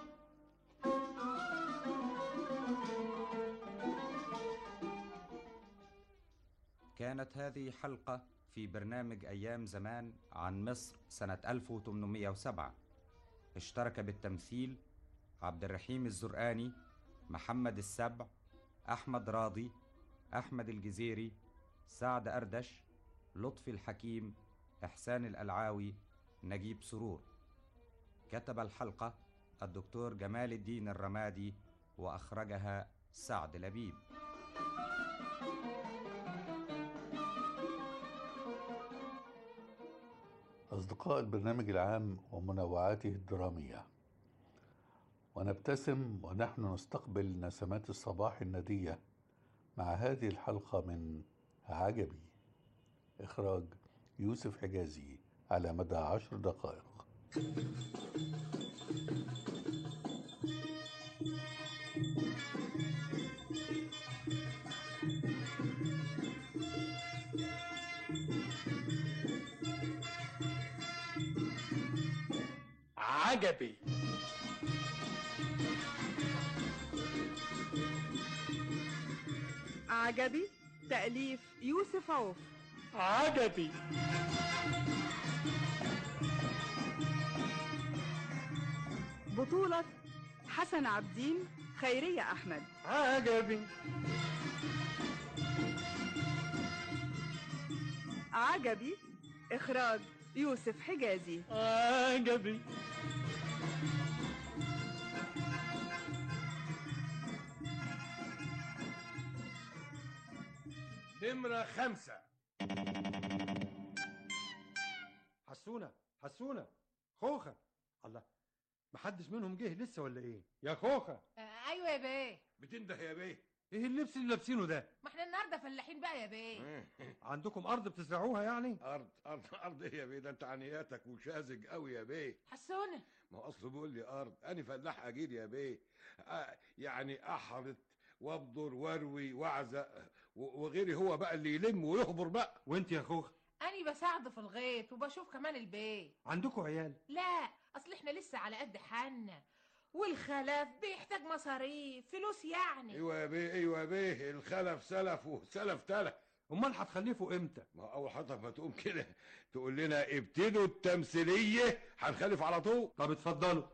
كانت هذه حلقة في برنامج أيام زمان عن مصر سنة 1807 اشترك بالتمثيل عبد الرحيم الزرقاني محمد السبع أحمد راضي أحمد الجزيري سعد أردش لطفي الحكيم إحسان الألعاوي نجيب سرور كتب الحلقة الدكتور جمال الدين الرمادي وأخرجها سعد لبيب أصدقاء البرنامج العام ومنوعاته الدرامية ونبتسم ونحن نستقبل نسمات الصباح الندية مع هذه الحلقة من عجبي إخراج يوسف حجازي على مدى عشر دقائق عجبي عجبي تأليف يوسف عوف عجبي بطولة حسن عبدين خيرية أحمد عجبي عجبي إخراج يوسف حجازي عجبي نمرة خمسة حسونة حسونة خوخة الله محدش منهم جه لسه ولا ايه يا خوخة آه ايوه يا بيه بتنده يا بيه ايه اللبس اللي لابسينه ده ما احنا النهارده فلاحين بقى يا بيه عندكم ارض بتزرعوها يعني ارض ارض ارض ايه يا بيه ده انت عنياتك وشاذج قوي يا بيه حسونة ما هو اصله بيقول لي ارض انا فلاح اجير يا بيه آه يعني احرث وابدر واروي واعزق و- وغيري هو بقى اللي يلم ويخبر بقى وانت يا اخوخ أنا بساعده في الغيط وبشوف كمان البيت عندكم عيال لا أصل إحنا لسه على قد حالنا والخلف بيحتاج مصاريف فلوس يعني ايوه يا بيه ايوه يا بيه الخلف سلف وسلف تلف امال هتخلفوا امتى ما اول حضرتك ما تقوم كده تقول لنا ابتدوا التمثيليه هنخلف على طول طب اتفضلوا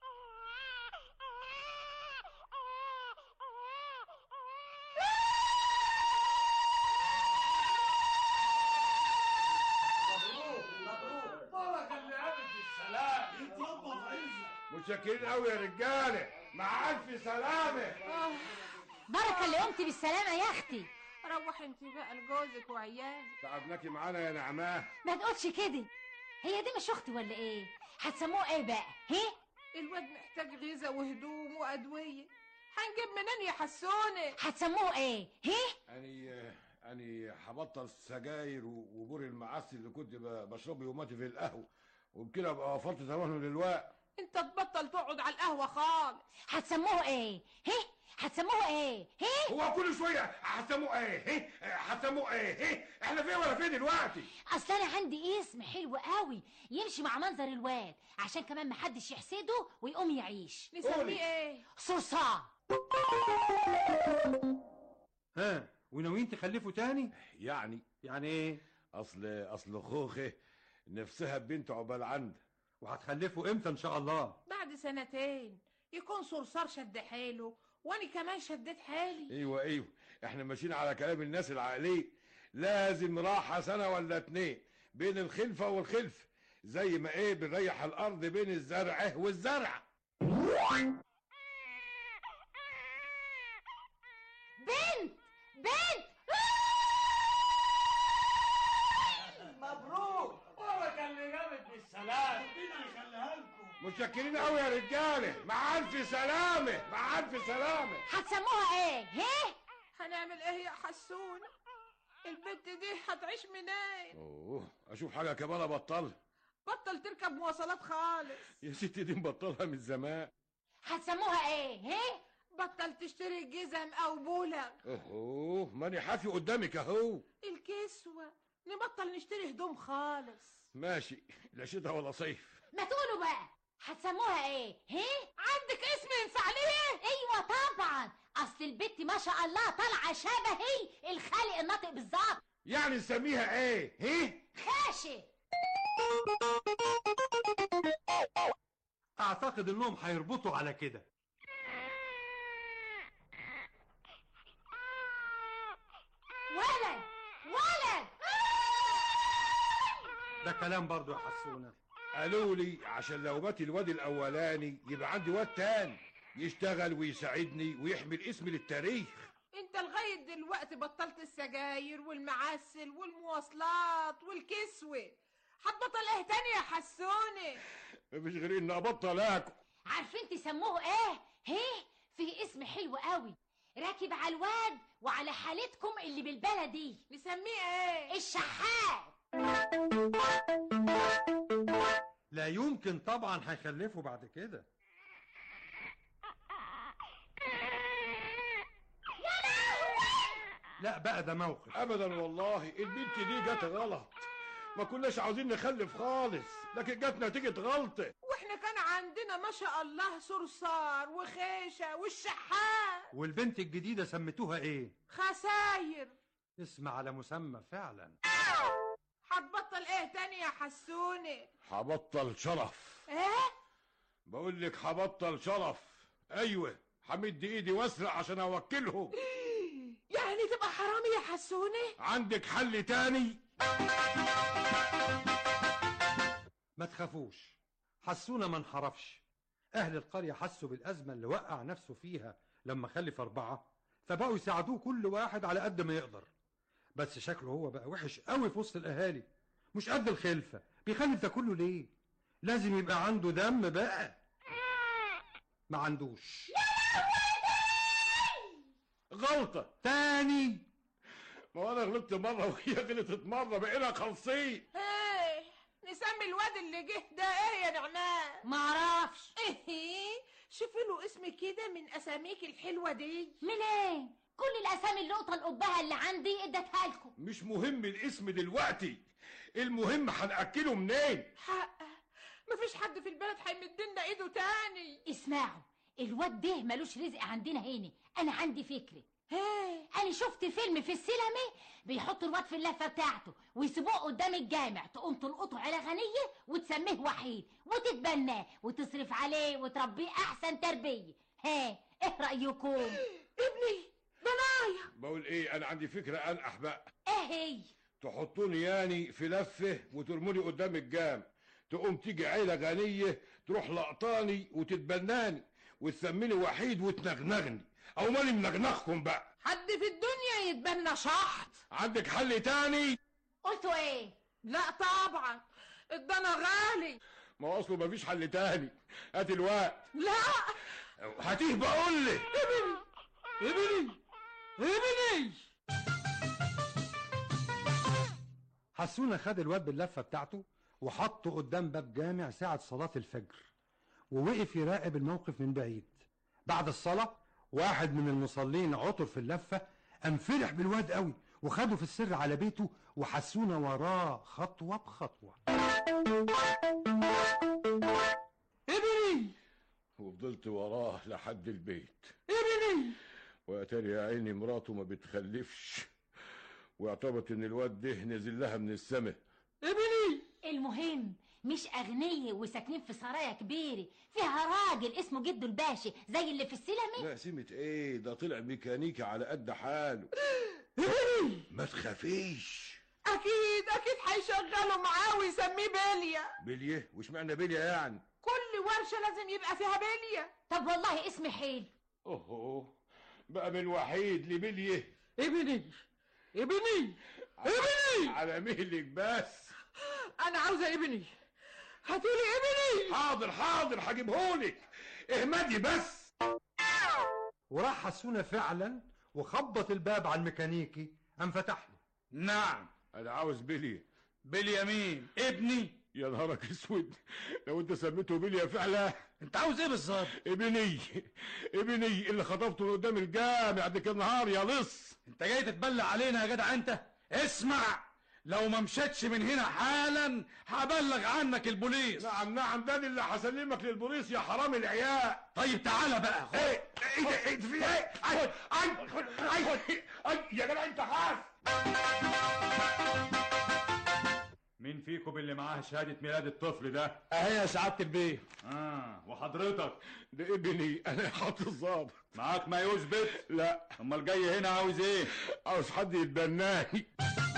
بارك اللي قامت بالسلام يتربى في عزك متشكرين قوي يا رجاله مع الف سلامه بركة اللي قمت بالسلامة يا أختي روح انت بقى لجوزك وعيالك تعبناكي معانا يا نعماه ما تقولش كده هي دي مش اختي ولا ايه هتسموه ايه بقى هي الواد محتاج غذاء وهدوم وادويه هنجيب منين يا حسونه هتسموه ايه هي اني اني هبطل السجاير و- وبور المعسل اللي كنت ب- بشربه يوماتي في القهوه وبكده ابقى وفرت ثمنه للوقت انت تبطل تقعد على القهوه خالص هتسموه ايه هي هتسموه ايه هي هو كل شويه هسموه ايه هي هسموه ايه هي احنا فين ولا فين دلوقتي اصل انا عندي اسم حلو قوي يمشي مع منظر الواد عشان كمان محدش يحسده ويقوم يعيش نسميه ايه صرصار ها وناويين تخلفوا تاني يعني يعني ايه اصل اصل خوخه نفسها ببنت عقبال عندها وهتخلفوا امتى ان شاء الله بعد سنتين يكون صرصار شد حيله وانا كمان شديت حالي ايوه ايوه احنا ماشيين على كلام الناس العقليه لازم راحه سنه ولا اتنين بين الخلفه والخلف زي ما ايه بنريح الارض بين الزرع والزرع بنت بنت مبروك بارك اللي قامت بالسلام ربنا يخليها لكم متشكرين قوي يا رجاله مع الف سلامه مع الف سلامه هتسموها ايه هي هنعمل ايه يا حسونه البنت دي هتعيش منين اوه اشوف حاجه كمان ابطلها بطل تركب مواصلات خالص يا ستي دي مبطلها من زمان هتسموها ايه هي بطل تشتري جزم او بولغ اوه ماني حافي قدامك اهو الكسوة نبطل نشتري هدوم خالص ماشي لا شتاء ولا صيف ما تقولوا بقى هتسموها ايه هي عندك اسم ينفع ليه ايوه طبعا اصل البت ما شاء الله طالعه شبهي الخالق الناطق بالظبط يعني نسميها ايه هي خاشي اعتقد انهم هيربطوا على كده ولد ولد ده كلام برضو يا حسونه قالوا لي عشان لو مات الواد الاولاني يبقى عندي واد تاني يشتغل ويساعدني ويحمل اسمي للتاريخ انت لغايه دلوقتي بطلت السجاير والمعسل والمواصلات والكسوه هتبطل ايه تاني يا حسوني مفيش غير ان ابطل اكل عارفين تسموه ايه هي فيه اسم حلو قوي راكب على الواد وعلى حالتكم اللي بالبلدي نسميه ايه الشحات لا يمكن طبعا هيخلفوا بعد كده لا بقى ده موقف ابدا والله البنت دي جت غلط ما كناش عاوزين نخلف خالص لكن جت نتيجه غلطه واحنا كان عندنا ما شاء الله صرصار وخيشه والشحات والبنت الجديدة سميتوها ايه خساير اسم على مسمى فعلا هتبطل ايه تاني يا حسوني هبطل شرف ايه بقول لك هبطل شرف ايوه همد ايدي واسرق عشان اوكلهم يعني تبقى حرامي يا حسوني عندك حل تاني ما تخافوش حسونا ما انحرفش اهل القرية حسوا بالازمة اللي وقع نفسه فيها لما خلف اربعة فبقوا يساعدوه كل واحد على قد ما يقدر بس شكله هو بقى وحش قوي في وسط الاهالي مش قد الخلفة بيخلف ده كله ليه لازم يبقى عنده دم بقى ما عندوش غلطه تاني ما هو انا غلطت مره وهي غلطت مره بقينا خالصين ايه نسمي الواد اللي جه ده ايه يا نعمان معرفش ايه شوفي له اسم كده من اساميك الحلوه دي منين كل الاسامي اللقطه القبها اللي عندي اديتها لكم مش مهم الاسم دلوقتي المهم هنأكله منين حق مفيش حد في البلد هيمد لنا ايده تاني اسمعوا الواد ده ملوش رزق عندنا هنا انا عندي فكره انا شفت فيلم في السينما بيحطوا الواد في اللفه بتاعته ويسيبوه قدام الجامع تقوم تلقطه على غنيه وتسميه وحيد وتتبناه وتصرف عليه وتربيه احسن تربيه ها ايه رايكم ابني بنايا بقول ايه انا عندي فكره انقح بقى ايه هي تحطوني يعني في لفه وترموني قدام الجام تقوم تيجي عيله غنيه تروح لقطاني وتتبناني وتسميني وحيد وتنغنغني او مالي منغنغكم بقى حد في الدنيا يتبنى شحط عندك حل تاني قلتوا ايه لا طبعا الضنا غالي ما هو اصله مفيش حل تاني هات الوقت لا هاتيه بقول لك ابني ابني حسونة خد الواد باللفة بتاعته وحطه قدام باب جامع ساعة صلاة الفجر ووقف يراقب الموقف من بعيد بعد الصلاة واحد من المصلين عطر في اللفة قام فرح بالواد قوي وخده في السر على بيته وحسونة وراه خطوة بخطوة ابني وفضلت وراه لحد البيت ابني واتاري يا عيني مراته ما بتخلفش واعتبرت ان الواد ده نزل لها من السماء ابني المهم مش أغنية وساكنين في سرايا كبيرة فيها راجل اسمه جدو الباشا زي اللي في السينما لا سمة ايه ده طلع ميكانيكي على قد حاله ما تخافيش أكيد أكيد هيشغلوا معاه ويسميه بلية بليه وش معنى بليه يعني كل ورشة لازم يبقى فيها بلية طب والله اسم حلو اوه بقى من وحيد لبليه ابني ابني ابني على مهلك بس أنا عاوزة ابني هاتولي ابني حاضر حاضر هجيبهولك اهمدي بس وراح حسونة فعلا وخبط الباب على الميكانيكي قام فتح له نعم انا عاوز بليه بليا مين ابني يا نهارك اسود لو انت سميته بليه فعلا انت عاوز ايه بالظبط ابني ابني اللي خطفته من قدام الجامع ده كان نهار يا لص انت جاي تتبلع علينا يا جدع انت اسمع لو ما مشيتش من هنا حالا هبلغ عنك البوليس نعم نعم ده اللي هسلمك للبوليس يا حرام العياء طيب تعالى بقى خد. ايه ايه ده ايه ده في ايه اي اي اي اي يا جدع انت خاف مين فيكم اللي معاه شهادة ميلاد الطفل ده؟ اهي يا سعادة البيه اه وحضرتك ده ابني انا حاطط الظابط معاك ما يثبت؟ لا امال جاي هنا عاوز ايه؟ عاوز حد يتبناني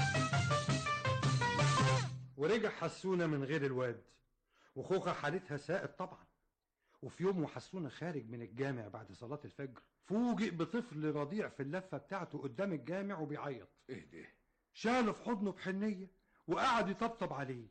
ورجع حسونة من غير الواد وخوخة حالتها ساءت طبعا وفي يوم وحسونة خارج من الجامع بعد صلاة الفجر فوجئ بطفل رضيع في اللفة بتاعته قدام الجامع وبيعيط ايه ده شاله في حضنه بحنية وقعد يطبطب عليه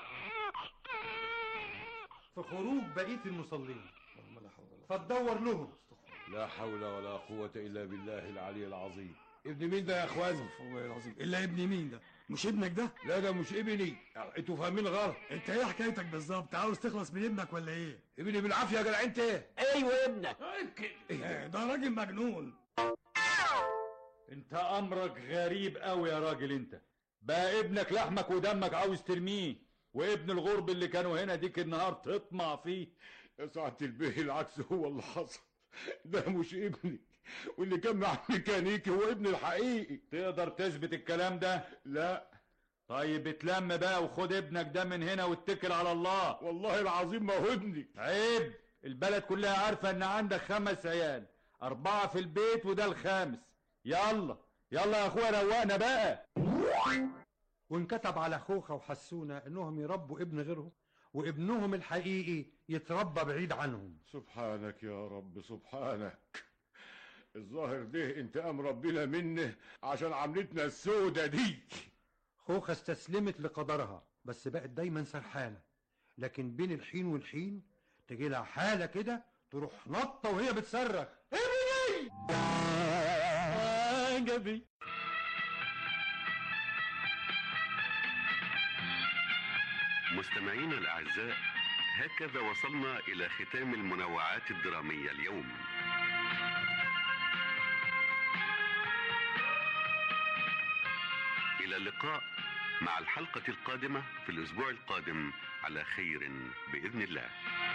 في خروج بقية المصلين فتدور لهم لا حول ولا قوة إلا بالله العلي العظيم ابن مين ده يا اخوان والله العظيم الا ابن مين ده؟ مش ابنك ده؟ لا ده مش ابني انتوا فاهمين غلط انت ايه حكايتك بالظبط؟ عاوز تخلص من ابنك ولا ايه؟ ابني بالعافية يا جدع انت ايوه ابنك ايه ده راجل مجنون انت امرك غريب قوي يا راجل انت بقى ابنك لحمك ودمك عاوز ترميه وابن الغرب اللي كانوا هنا ديك النهار تطمع فيه يا سعادة البيه العكس هو اللي حصل ده مش ابني واللي كان مع الميكانيكي هو ابني الحقيقي تقدر تثبت الكلام ده لا طيب اتلم بقى وخد ابنك ده من هنا واتكل على الله والله العظيم ما هو ابني عيب البلد كلها عارفة ان عندك خمس عيال اربعة في البيت وده الخامس يلا يلا يا اخويا روقنا بقى وانكتب على خوخة وحسونة انهم يربوا ابن غيرهم وابنهم الحقيقي يتربى بعيد عنهم سبحانك يا رب سبحانك الظاهر ده انتقام ربنا منه عشان عملتنا السودة دي خوخة استسلمت لقدرها بس بقت دايما سرحانة لكن بين الحين والحين تجي لها حالة كده تروح نطة وهي بتصرخ ابني عجبي مستمعينا الأعزاء هكذا وصلنا إلى ختام المنوعات الدرامية اليوم إلى اللقاء مع الحلقة القادمة في الأسبوع القادم على خير بإذن الله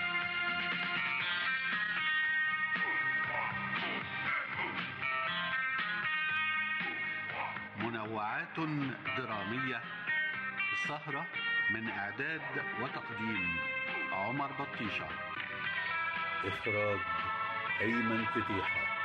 منوعات درامية السهرة من إعداد وتقديم عمر بطيشة إخراج أيمن فتيحة